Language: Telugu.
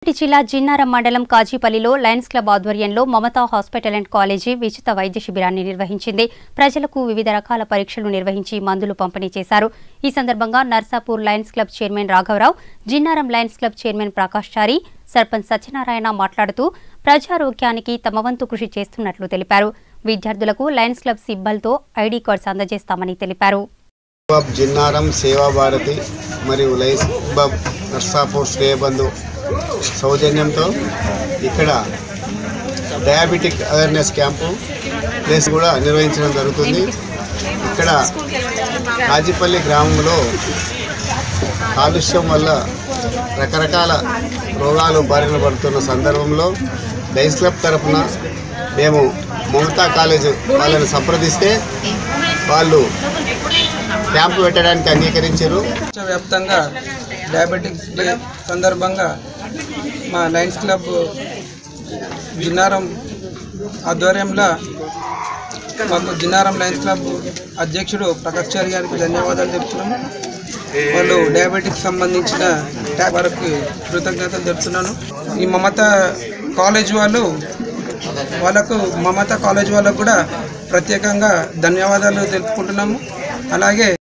రంగారెడ్డి జిల్లా జిన్నారం మండలం కాజీపల్లిలో లయన్స్ క్లబ్ ఆధ్వర్యంలో మమతా హాస్పిటల్ అండ్ కాలేజీ ఉచిత వైద్య శిబిరాన్ని నిర్వహించింది ప్రజలకు వివిధ రకాల పరీక్షలు నిర్వహించి మందులు పంపిణీ చేశారు ఈ సందర్భంగా నర్సాపూర్ లయన్స్ క్లబ్ చైర్మన్ రాఘవరావు Jinnaram lions club chairman Prakash Chari sarpanch Satyanarayana మాట్లాడుతూ ప్రజారోగ్యానికి తమ వంతు కృషి చేస్తున్నట్లు తెలిపారు విద్యార్థులకు లయన్స్ క్లబ్ సిబ్బల్తో ఐడీ కార్డ్స్ అందజేస్తామని తెలిపారు బాబ్ జిన్నారం సేవా భారతి మరియు లైస్ బాబ్ నర్సాపూర్ శ్రేయబంధు సౌజన్యంతో ఇక్కడ డయాబెటిక్ అవేర్నెస్ క్యాంపు ప్లేస్ కూడా నిర్వహించడం జరుగుతుంది ఇక్కడ కాజిపల్లి గ్రామంలో కాలుష్యం వల్ల రకరకాల రోగాలు బారిన పడుతున్న సందర్భంలో డైస్ క్లబ్ తరఫున మేము మమతా కాలేజ్ వాళ్ళని సంప్రదిస్తే వాళ్ళు క్యాంపు పెట్టడానికి అంగీకరించారు వ్యాప్తంగా డయాబెటిక్స్ డే సందర్భంగా మా లయన్స్ క్లబ్ జిన్నారం ఆధ్వర్యంలో మాకు జిన్నారం లయన్స్ క్లబ్ అధ్యక్షుడు ప్రకాష్ చారి గారికి ధన్యవాదాలు చెప్తున్నాము వాళ్ళు డయాబెటిక్స్ సంబంధించిన ట్యాబ్ వరకు కృతజ్ఞతలు చెప్తున్నాను ఈ మమత కాలేజ్ వాళ్ళు వాళ్ళకు మమత కాలేజ్ వాళ్ళకు కూడా ప్రత్యేకంగా ధన్యవాదాలు తెలుపుకుంటున్నాము అలాగే